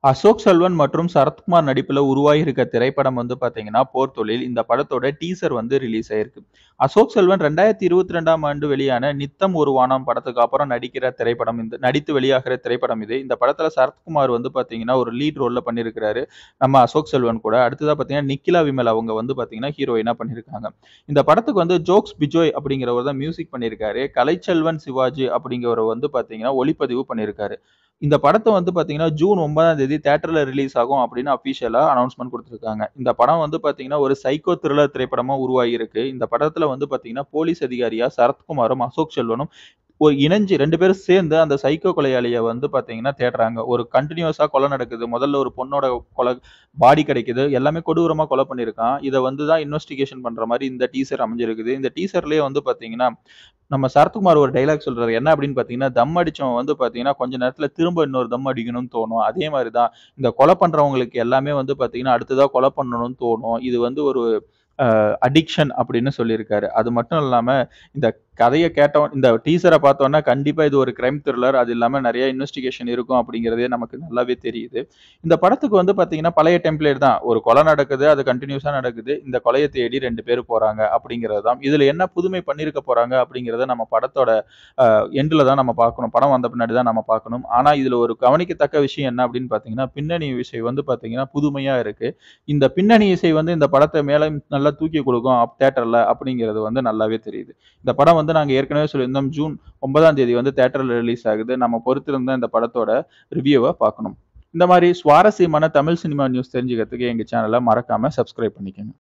அசோக் செல்வன் மற்றும் சரத்குமார் நடிப்புல உருவாகியிருக்க திரைப்படம் வந்து பார்த்தீங்கன்னா, போர்த்தொழில். இந்த படத்தோட டீசர் வந்து ரிலீஸ் ஆயிருக்கு. அசோக் செல்வன் 2022ஆம் ஆண்டு வெளியான நித்தம் ஒரு வானம் படத்துக்கு அப்புறம் நடிக்கிற திரைப்படம் இந்த நடித்து வெளியாகிற திரைப்படம் இது. இந்த படத்துல சரத்குமார் வந்து பார்த்தீங்கன்னா, ஒரு லீட் ரோல்ல பண்ணியிருக்கிறாரு. நம்ம அசோக் செல்வன் கூட. அடுத்ததா பார்த்தீங்கன்னா, நிக்கிலா விமல் அவங்க வந்து பார்த்தீங்கன்னா, ஹீரோயினா பண்ணியிருக்காங்க. இந்த படத்துக்கு வந்து ஜோக்ஸ் பிஜோய் அப்படிங்கிறவர் தான் மியூசிக் பண்ணியிருக்காரு. கலைச்செல்வன் சிவாஜி அப்படிங்கிறவர் வந்து பார்த்தீங்கன்னா, ஒளிப்பதிவு பண்ணியிருக்காரு. இந்த படத்த வந்து பார்த்தீங்கன்னா, ஜூன் 9ஆம் தேதி தியேட்டர்ல ரிலீஸ் ஆகும் அப்படின்னு அஃபிஷியலா அனவுன்ஸ்மென்ட் குடுத்திருக்காங்க. இந்த படம் வந்து பார்த்தீங்கன்னா, ஒரு சைக்கோ த்ரில்லர் திரைப்படமா உருவாகியிருக்கு. இந்த படத்துல வந்து பார்த்தீங்கன்னா, போலீஸ் அதிகாரியா சரத்குமாரும், அசோக் செல்வனும் ஒரு இணைஞ்சு 2 பேரும் சேர்ந்து அந்த சைக்கோ கொலையாளிய வந்து பார்த்தீங்கன்னா தேடுறாங்க. ஒரு கன்டினியூஸா கொலை நடக்குது. முதல்ல ஒரு பொண்ணோட கொலை பாடி கிடைக்குது. எல்லாமே கொடூரமா கொலை பண்ணியிருக்கான். இத வந்து தான் இன்வெஸ்டிகேஷன் பண்ற மாரி இந்த டீசர் அமைஞ்சிருக்குது. இந்த டீசர்லயே வந்து பார்த்தீங்கன்னா, நம்ம சரத்குமார் ஒரு டயலாக் சொல்றாரு. என்ன அப்படின்னு பார்த்தீங்கன்னா, தம் அடிச்சவன் வந்து பார்த்தீங்கன்னா, கொஞ்ச நேரத்துல திரும்ப இன்னொரு தம் அடிக்கணும்னு தோணும். அதே மாரி தான் இந்த கொலை பண்றவங்களுக்கு எல்லாமே வந்து பார்த்தீங்கன்னா, அடுத்ததா கொலை பண்ணணும்னு தோணும். இது வந்து ஒரு அ அடிக்ஷன் அப்படின்னு சொல்லியிருக்காரு. அது மட்டும் இல்லாம இந்த கதைய கேட்டவன் இந்த டீசர பார்த்தோனே கண்டிப்பா இது ஒரு கிரைம் த்ரில்லர். அது இல்லாம நெறைய இன்வெஸ்டிகேஷன் இருக்கும் அப்படிங்கிறதே நமக்கு நல்லாவே தெரியுது. இந்த படத்துக்கு வந்து பார்த்தீங்கன்னா, பழைய டெம்ப்ளேட் தான். ஒரு கொலை நடக்குது. அது கன்டினியூஸா நடக்குது. இந்த கொலைய தேடி 2 பேரு போறாங்க அப்படிங்கிறது தான். இதுல என்ன புதுமை பண்ணியிருக்க போறாங்க அப்படிங்கிறத நம்ம படத்தோட அ எண்டுல தான் நம்ம பார்க்கணும். படம் வந்த பின்னாடி தான் நம்ம பார்க்கணும். ஆனா இதுல ஒரு கவனிக்கத்தக்க விஷயம் என்ன அப்படின்னு பார்த்தீங்கன்னா, பின்னணி இசை வந்து பார்த்தீங்கன்னா, புதுமையா இருக்கு. இந்த பின்னணி இசை வந்து இந்த படத்த மேலும் நல்லா தூக்கி குடுக்கும் அப் தியேட்டர்ல அப்படிங்கிறது வந்து நல்லாவே தெரியுது. இந்த படம் வந்து நாங்க ஏற்கனவே சொல்லியிருந்தோம். ஜூன் 9ஆம் தேதி வந்து தியேட்டர்ல ரிலீஸ் ஆகுது. நம்ம பொறுத்திருந்து இந்த படத்தோட ரிவ்யூவ பார்க்கணும். இந்த மாரி சுவாரஸ்யமான தமிழ் சினிமா நியூஸ் தெரிஞ்சுக்கிறதுக்கு எங்க சேனல மறக்காம சப்ஸ்கிரைப் பண்ணிக்கங்க.